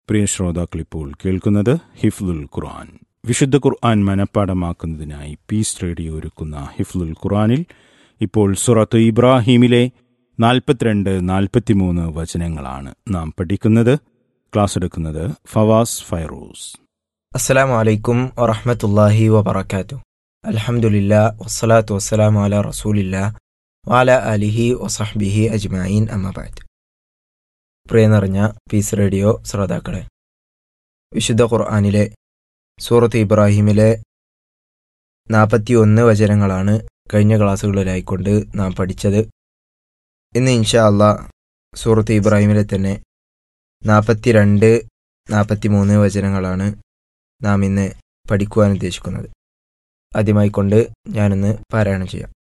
പ്രിയ ശ്രോതാക്കൾ ഇപ്പോൾ കേൾക്കുന്നത് ഹിഫ്ലുൽ ഖുർആൻ വിശുദ്ധ ഖുർആൻ മനഃപ്പാടമാക്കുന്നതിനായി പീസ് റേഡിയോ ഒരുക്കുന്ന ഹിഫ്ലുൽ ഖുർആനിൽ ഇപ്പോൾ സുറത്ത് ഇബ്രാഹിമിലെ നാൽപ്പത്തിരണ്ട് നാൽപ്പത്തിമൂന്ന് വചനങ്ങളാണ് നാം പഠിക്കുന്നത് ക്ലാസ് എടുക്കുന്നത് ഫവാസ് ഫൈറൂസ് അസ്സലാമു അലൈക്കും വറഹ്മത്തുള്ളാഹി വബറകാതു അൽഹംദുലില്ലാ വസ്സലാത്തു വസ്സലാമു അലാ റസൂലില്ലാ വാല അലിഹി വസഹ്ബിഹി അജ്മഈൻ അമ്മബാദ് പ്രിയ നിറഞ്ഞ പീസ് റേഡിയോ ശ്രോതാക്കളെ വിശുദ്ധ ഖുർആനിലെ സൂറത്ത് ഇബ്രാഹിമിലെ നാൽപ്പത്തി ഒന്ന് വചനങ്ങളാണ് കഴിഞ്ഞ ക്ലാസ്സുകളിലായിക്കൊണ്ട് നാം പഠിച്ചത് ഇന്ന് ഇൻഷാ അള്ളാ സൂറത്ത് ഇബ്രാഹിമിലെ തന്നെ നാൽപ്പത്തി രണ്ട് നാൽപ്പത്തി മൂന്ന് വചനങ്ങളാണ് നാം ഇന്ന് പഠിക്കുവാൻ ഉദ്ദേശിക്കുന്നത് ആദ്യമായി കൊണ്ട് ഞാനൊന്ന് പാരായണം ചെയ്യാം